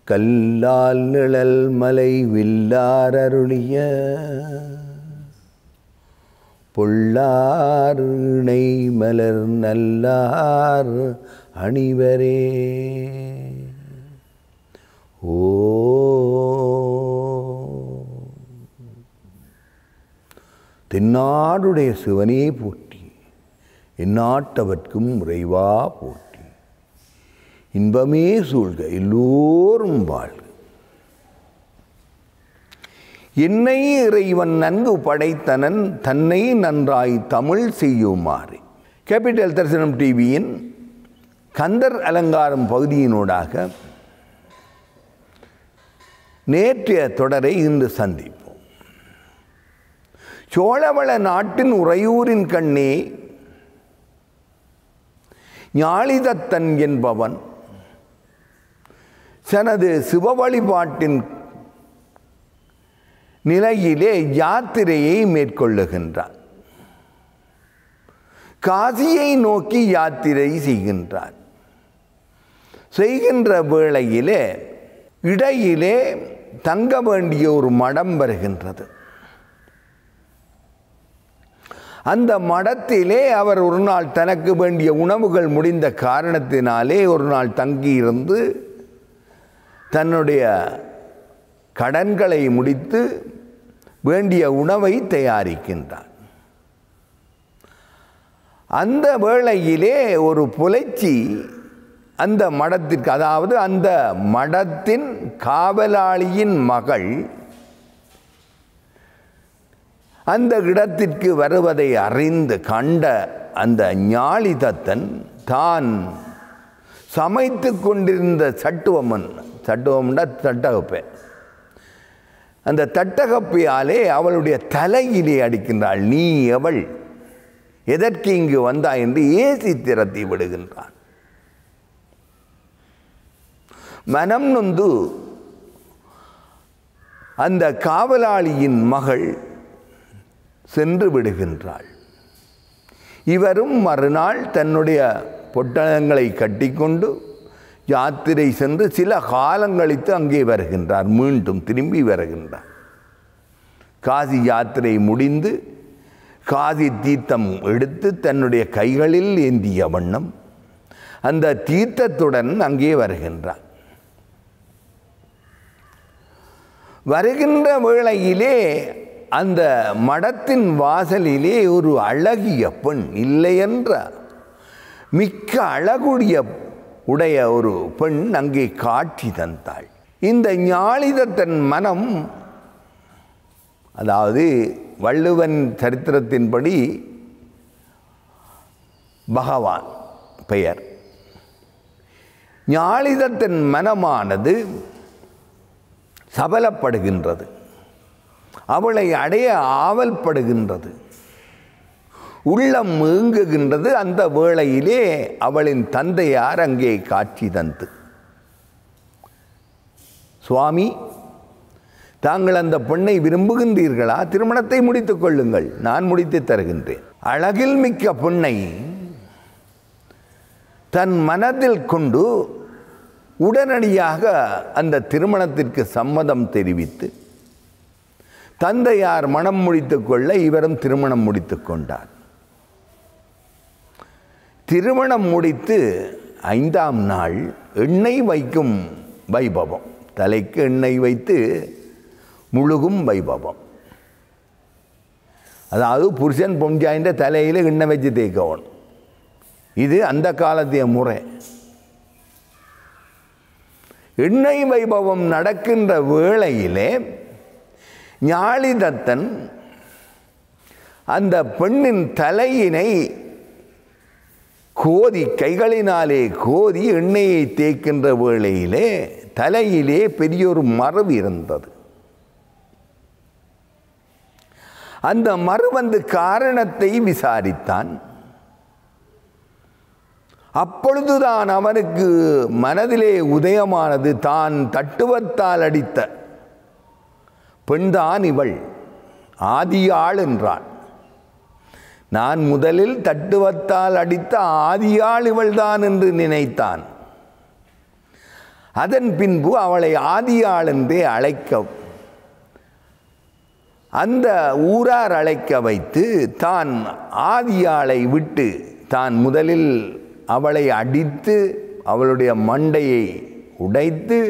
கல்லால் நிழல் மலை வில்லாரருளிய பொள்ளார் இணை மலர் நல்லார் அணிவரே ஓ தென்னாடுடைய சிவனே போற்றி எந்நாட்டவர்க்கும் இறைவா போற்றி இன்பமே சூழ்க எல்லோரும் வாழ்க என்னை இறைவன் நன்கு படைத்தனன் தன்னை நன்றாய் தமிழ் செய்யுமாறு கேபிட்டல் தரிசனம் டிவியின் கந்தர் அலங்காரம் பகுதியினூடாக நேற்றைய தொடரை இன்று சந்திப்போம் சோழவள நாட்டின் உறையூரின் கண்ணே ஞாளிதத்தன் என்பவன் தனது சிவ வழிபாட்டின் நிலையிலே யாத்திரையை மேற்கொள்ளுகின்றார் காசியை நோக்கி யாத்திரை செய்கின்றார் செய்கின்ற வேளையிலே இடையிலே தங்க வேண்டிய ஒரு மடம் வருகின்றது அந்த மடத்திலே அவர் ஒரு நாள் தனக்கு வேண்டிய உணவுகள் முடிந்த காரணத்தினாலே ஒரு நாள் தங்கியிருந்து தன்னுடைய கடன்களை முடித்து வேண்டிய உணவை தயாரிக்கின்றார் அந்த வேளையிலே ஒரு புலைச்சி அந்த மடத்திற்கு அதாவது அந்த மடத்தின் காவலாளியின் மகள் அந்த இடத்திற்கு வருவதை அறிந்து கண்ட அந்த ஞாளிதத்தன் தான் சமைத்து கொண்டிருந்த சட்டுவமன் சட்டுவம்னா தட்டகப்பை அந்த தட்டகப்பையாலே அவளுடைய தலையிலே அடிக்கின்றாள் நீ எவள் எதற்கு இங்கு வந்தாய் என்று ஏசி திரத்தி விடுகின்றான் மனம் நொந்து அந்த காவலாளியின் மகள் சென்று விடுகின்றாள் இவரும் மறுநாள் தன்னுடைய பொட்டணங்களை கட்டிக்கொண்டு யாத்திரை சென்று சில காலம் கழித்து அங்கே வருகின்றார் மீண்டும் திரும்பி வருகின்றார் காசி யாத்திரை முடிந்து காசி தீர்த்தம் எடுத்து தன்னுடைய கைகளில் ஏந்திய வண்ணம் அந்த தீர்த்தத்துடன் அங்கே வருகின்றார் வருகின்ற வேளையிலே அந்த மடத்தின் வாசலிலே ஒரு அழகிய பெண் இல்லை என்ற மிக்க அழகுடைய உடைய ஒரு பெண் அங்கே காட்சி தந்தாள் இந்த ஞாளிதத்தன் மனம் அதாவது வள்ளுவன் சரித்திரத்தின்படி பகவான் பெயர் ஞாளிதத்தின் மனமானது சபலப்படுகின்றது அவளை அடைய ஆவல்படுகின்றது உள்ளம் ஏங்குகின்றது அந்த வேளையிலே அவளின் தந்தையார் அங்கே காட்சி தந்து சுவாமி தாங்கள் அந்த பெண்ணை விரும்புகின்றீர்களா திருமணத்தை முடித்துக் கொள்ளுங்கள் நான் முடித்து தருகின்றேன் அழகில் மிக்க பெண்ணை தன் மனதில் கொண்டு உடனடியாக அந்த திருமணத்திற்கு சம்மதம் தெரிவித்து தந்தையார் மனம் முடித்துக் கொள்ள இவரும் திருமணம் முடித்து கொண்டார் திருமணம் முடித்து ஐந்தாம் நாள் எண்ணெய் வைக்கும் வைபவம் தலைக்கு எண்ணெய் வைத்து முழுகும் வைபவம் அதாவது புருஷன் பொஞ்சாயின்ற தலையில் எண்ணெய் வச்சு தேய்க்கணும் இது அந்த காலத்திய முறை எண்ணெய் வைபவம் நடக்கின்ற வேளையிலே ஞாளிதத்தன் அந்த பெண்ணின் தலையினை கோதி கைகளினாலே கோதி எண்ணெயை தேய்க்கின்ற வேளையிலே தலையிலே பெரியொரு மரபு இருந்தது அந்த மறுவந்து காரணத்தை விசாரித்தான் அப்பொழுதுதான் அவனுக்கு மனதிலே உதயமானது தான் தட்டுவத்தால் அடித்த பெண்தான் இவள் ஆதியாள் என்றான் நான் முதலில் தட்டுவத்தால் அடித்த ஆதியாள் இவள்தான் என்று நினைத்தான் அதன் பின்பு அவளை ஆதியாள் என்றே அழைக்க அந்த ஊரார் அழைக்க வைத்து தான் ஆதியாளை விட்டு தான் முதலில் அவளை அடித்து அவளுடைய மண்டையை உடைத்து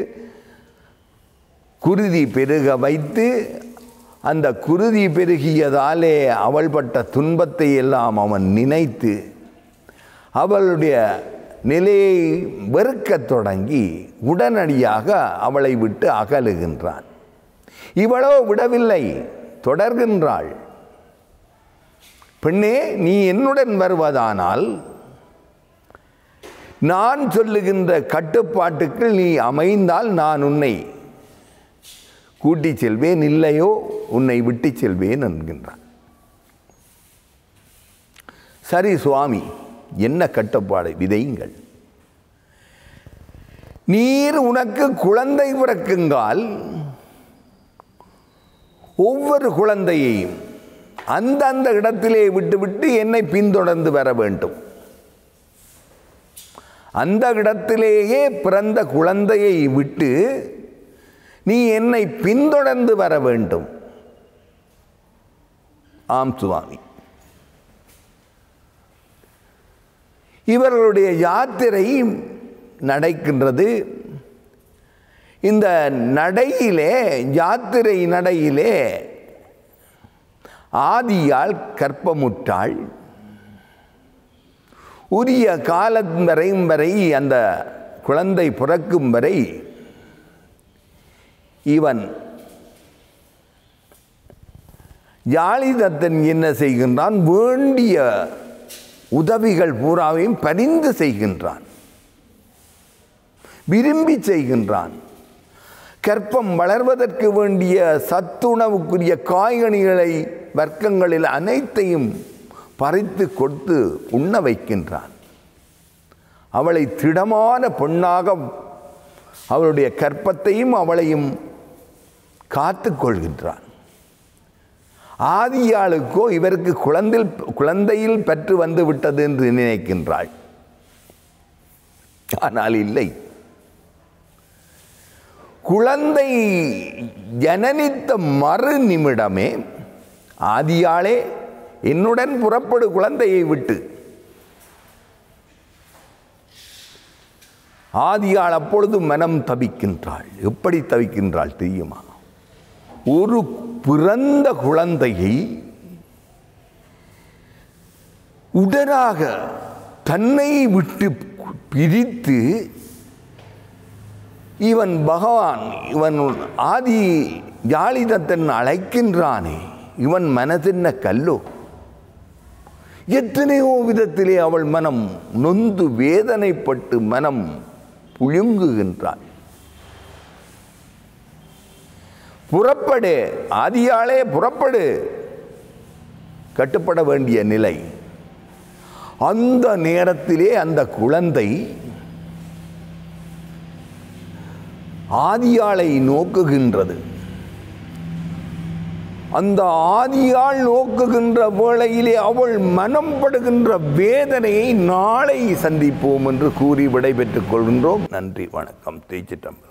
குருதி பெருக வைத்து அந்த குருதி பெருகியதாலே அவள் பட்ட துன்பத்தை எல்லாம் அவன் நினைத்து அவளுடைய நிலையை வெறுக்கத் தொடங்கி உடனடியாக அவளை விட்டு அகலுகின்றான் இவளோ விடவில்லை தொடர்கின்றாள் பெண்ணே நீ என்னுடன் வருவதானால் நான் சொல்லுகின்ற கட்டுப்பாட்டுக்கு நீ அமைந்தால் நான் உன்னை கூட்டிச் செல்வேன் இல்லையோ உன்னை விட்டுச் செல்வேன் என்கின்றான் சரி சுவாமி என்ன கட்டுப்பாடு விதையுங்கள் நீர் உனக்கு குழந்தை பிறக்குங்கால் ஒவ்வொரு குழந்தையையும் அந்தந்த இடத்திலே விட்டுவிட்டு என்னை பின்தொடர்ந்து வர வேண்டும் அந்த இடத்திலேயே பிறந்த குழந்தையை விட்டு நீ என்னை பின்தொடர்ந்து வர வேண்டும் ஆம் சுவாமி இவர்களுடைய யாத்திரை நடக்கின்றது இந்த நடையிலே யாத்திரை நடையிலே ஆதியால் கற்பமுட்டாள் உரிய காலம் வரையும் வரை அந்த குழந்தை பிறக்கும் வரை இவன் யாழிதத்தன் என்ன செய்கின்றான் வேண்டிய உதவிகள் பூராவையும் பரிந்து செய்கின்றான் விரும்பி செய்கின்றான் கற்பம் வளர்வதற்கு வேண்டிய சத்துணவுக்குரிய காய்கனிகளை வர்க்கங்களில் அனைத்தையும் பறித்து கொடுத்து உண்ண வைக்கின்றான் அவளை திடமான பெண்ணாக அவளுடைய கற்பத்தையும் அவளையும் காத்து கொள்கின்றான் ஆதியாளுக்கோ இவருக்கு குழந்தையில் குழந்தையில் பெற்று வந்து விட்டது என்று நினைக்கின்றாள் ஆனால் இல்லை குழந்தை ஜனனித்த மறு நிமிடமே ஆதியாளே என்னுடன் புறப்படு குழந்தையை விட்டு ஆதியாள் அப்பொழுது மனம் தவிக்கின்றாள் எப்படி தவிக்கின்றாள் தெரியுமா ஒரு பிறந்த குழந்தையை உடனாக தன்னை விட்டு பிரித்து இவன் பகவான் இவன் ஆதி ஜாலிதத்தன் அழைக்கின்றானே இவன் மனதென்ன கல்லோ எத்தனையோ விதத்திலே அவள் மனம் நொந்து வேதனைப்பட்டு மனம் புழுங்குகின்றாள் புறப்படு ஆதியாளே புறப்படு கட்டுப்பட வேண்டிய நிலை அந்த நேரத்திலே அந்த குழந்தை ஆதியாளை நோக்குகின்றது அந்த ஆதியாள் நோக்குகின்ற வேளையிலே அவள் மனம் படுகின்ற வேதனையை நாளை சந்திப்போம் என்று கூறி விடைபெற்றுக் கொள்கின்றோம் நன்றி வணக்கம் தேய்ச்சிட்டம்